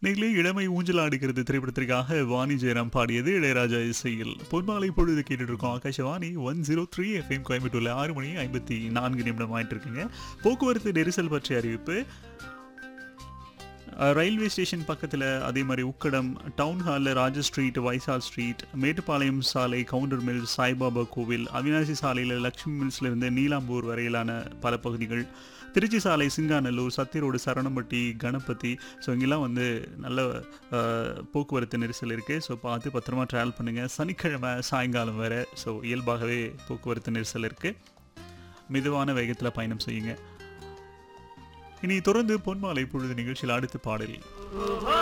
நீங்களே இளமை ஊஞ்சலாடுகிறது திரைப்படத்திற்காக வாணி ஜெயராம் பாடியது இளையராஜா இசையில் பொன்மாலை பொழுது கேட்டுட்டு இருக்கோம் Akashvani one zero three FM கோயம்புத்தூர்ல ஆறு மணி ஐம்பத்தி நான்கு நிமிடம் ஆயிட்டு இருக்குங்க போக்குவரத்து நெரிசல் பற்றிய அறிவிப்பு அஹ், ரயில்வே ஸ்டேஷன் பக்கத்தில் அதே மாதிரி உக்கடம் டவுன் ஹாலில் ராஜ ஸ்ட்ரீட் வைசால் ஸ்ட்ரீட் மேட்டுப்பாளையம் சாலை கவுண்டர் மில் சாய்பாபா கோவில் அவினாசி சாலையில் லக்ஷ்மி மில்ஸ்லேருந்து நீலாம்பூர் வரையிலான பல பகுதிகள் திருச்சி சாலை சிங்காநல்லூர் சத்திரோடு சரணம்பட்டி கணபதி ஸோ இங்கெல்லாம் வந்து நல்ல அஹ், போக்குவரத்து நெரிசல் இருக்குது ஸோ பார்த்து பத்திரமா ட்ராவல் பண்ணுங்கள் சனிக்கிழமை சாயங்காலம் வேறு ஸோ இயல்பாகவே போக்குவரத்து நெரிசல் இருக்குது மெதுவான வேகத்தில் பயணம் செய்யுங்க இனி தொடர்ந்து பொன்மாலை பொழுது நிகழ்ச்சியில் அடுத்த பாடல்